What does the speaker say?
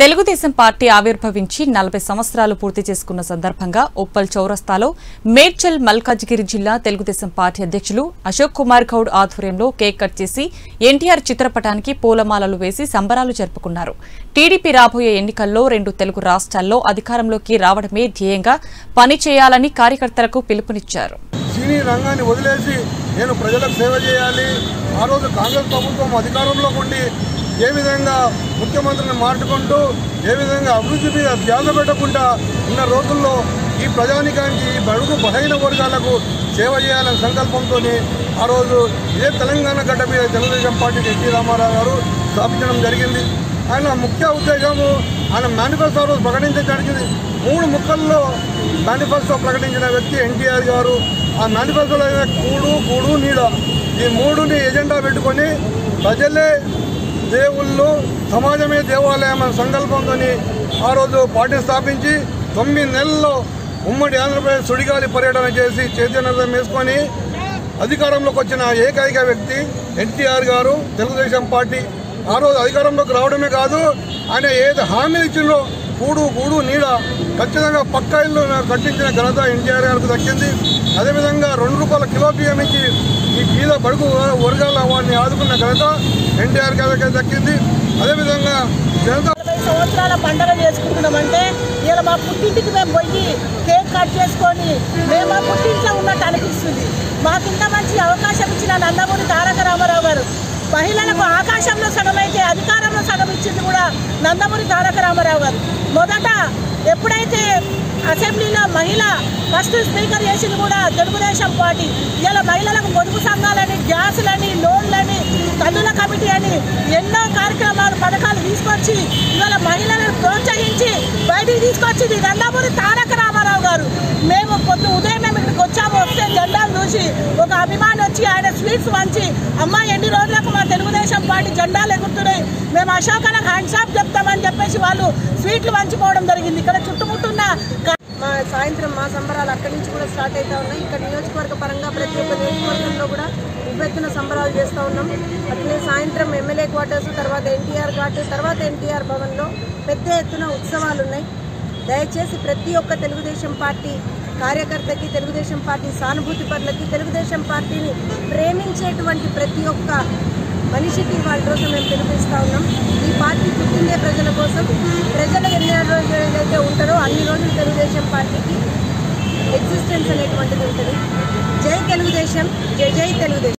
Telugu Desam party ఆవిర్భవించి నలభై సంవత్సరాలు పూర్తి చేసుకున్న సందర్భంగా ఉప్పల్ చౌరస్తాలో మేడ్చల్ మల్కాజ్గిరి జిల్లా తెలుగుదేశం పార్టీ అధ్యక్షులు అశోక్ కుమార్ గౌడ్ ఆధ్వర్యంలో కేక్ కట్ చేసి ఎన్టీఆర్ చిత్రపటానికి పూలమాలలు వేసి సంబరాలు జరుపుకున్నారు టీడీపీ రాబోయే ఎన్నికల్లో రెండు తెలుగు రాష్ట్రాల్లో అధికారంలోకి రావడమే ధ్యేయంగా పనిచేయాలని కార్యకర్తలకు పిలుపునిచ్చారు సినీ రంగాన్ని వదిలేసి నేను ప్రజలకు సేవ చేయాలి ఆ రోజు కాంగ్రెస్ ప్రభుత్వం అధికారంలోకి ఉండి ఏ విధంగా ముఖ్యమంత్రిని మార్చుకుంటూ ఏ విధంగా అభివృద్ధి మీద ధ్యాస పెట్టకుండా ఉన్న రోజుల్లో ఈ ప్రజానికానికి ఈ బడుగు బలహీన వర్గాలకు సేవ చేయాలనే సంకల్పంతో ఆ రోజు ఇదే తెలంగాణ గడ్డ మీద తెలుగుదేశం పార్టీ ఎన్టీ రామారావు గారు స్థాపించడం జరిగింది ఆయన ముఖ్య ఉద్దేశము ఆయన మేనిఫెస్టో రోజు ప్రకటించడానికి మూడు ముక్కల్లో మేనిఫెస్టో ప్రకటించిన వ్యక్తి ఎన్టీఆర్ గారు ఆ మేనిఫెస్టోలో అయిన కూడు కూడు నీడ ఈ మూడుని ఎజెండా పెట్టుకొని ప్రజలే దేవుళ్ళు సమాజమే దేవాలయం అనే సంకల్పంతో ఆ రోజు పార్టీ స్థాపించి తొమ్మిది నెలల్లో ఉమ్మడి ఆంధ్రప్రదేశ్ సుడిగాలి పర్యటన చేసి చైతన్యం వేసుకొని అధికారంలోకి వచ్చిన ఏకైక వ్యక్తి ఎన్టీఆర్ గారు తెలుగుదేశం పార్టీ ఆ రోజు అధికారంలోకి రావడమే కాదు ఆయన ఏది హామీ ఇచ్చిందో కూడు కూడు నీడ ఖచ్చితంగా పక్క ఇల్లు కట్టించిన ఘనత ఎన్టీఆర్ గారికి దక్కింది అదేవిధంగా రెండు రూపాయల కిలో బియ్యం ఇచ్చి ఈ బీద బడుగు వర్గాల వారిని ఆదుకున్న ఘనత ఎన్టీఆర్ గారికి దక్కింది అదేవిధంగా జనతా నలభై సంవత్సరాల పండుగ చేసుకుంటున్నామంటే ఇలా మా పుట్టింటికి మేము పోయి కేక్ కట్ చేసుకొని మేము మా పుట్టింట్లో ఉన్నట్టు అనిపిస్తుంది మాకు ఇంత మంచి అవకాశం ఇచ్చిన నందమూరి తారక రామారావు గారు మహిళలకు ఆకాశంలో సగం అయితే అధికారంలో సగం ఇచ్చింది కూడా నందమూరి తారక రామారావు గారు మొదట ఎప్పుడైతే అసెంబ్లీలో మహిళ ఫస్ట్ స్పీకర్ చేసింది కూడా తెలుగుదేశం పార్టీ ఇలా మహిళలకు పొదుపు సంఘాలని గ్యాసులని లోన్లని తల్లుల కమిటీ అని ఎన్నో కార్యక్రమాలు పథకాలు తీసుకొచ్చి ఇవాళ మహిళలను ప్రోత్సహించి బయటికి తీసుకొచ్చింది నందమూరి తారక రామారావు గారు మేము పొద్దు ఉదయం మేము ఇక్కడికి వచ్చాము వస్తే జెండాలు చూసి ఒక అభిమాని వచ్చి ఆయన స్వీట్స్ వంచి అమ్మ ఎన్ని రోజులకు మా తెలుగుదేశం పార్టీ జెండాలు ఎగురుతున్నాయి మేము అశోకనకు హ్యాండ్స్ ఆఫ్ చెప్తామని చెప్పేసి వాళ్ళు స్వీట్లు వంచిపోవడం జరిగింది ఇక్కడ చుట్టుముట్టున్న క- మా సాయంత్రం మా సంబరాలు అక్కడి నుంచి కూడా స్టార్ట్ అవుతా ఉన్నాయి ఇక్కడ నియోజకవర్గ పరంగా ప్రతి ఒక్క నియోజకవర్గంలో కూడా ఉవ్వెత్తున సంబరాలు చేస్తూ ఉన్నాం అట్లే సాయంత్రం ఎమ్మెల్యే క్వార్టర్స్ తర్వాత ఎన్టీఆర్ ఘాట్ తర్వాత ఎన్టీఆర్ భవన్లో పెద్ద ఎత్తున ఉత్సవాలు ఉన్నాయి దయచేసి ప్రతి ఒక్క తెలుగుదేశం పార్టీ కార్యకర్తకి తెలుగుదేశం పార్టీ సానుభూతి పరులకి తెలుగుదేశం పార్టీని ప్రేమించేటువంటి ప్రతి ఒక్క మనిషికి వాళ్ళ రోజు మేము పిలిపిస్తా ఉన్నాం ఈ పార్టీ పుట్టిందే ప్రజల కోసం ప్రజలు ఎన్ని రోజులు ఏదైతే ఉంటారో అన్ని రోజులు తెలుగుదేశం పార్టీకి ఎగ్జిస్టెన్స్ అనేటువంటిది ఉంటుంది జై తెలుగుదేశం జై జై తెలుగుదేశం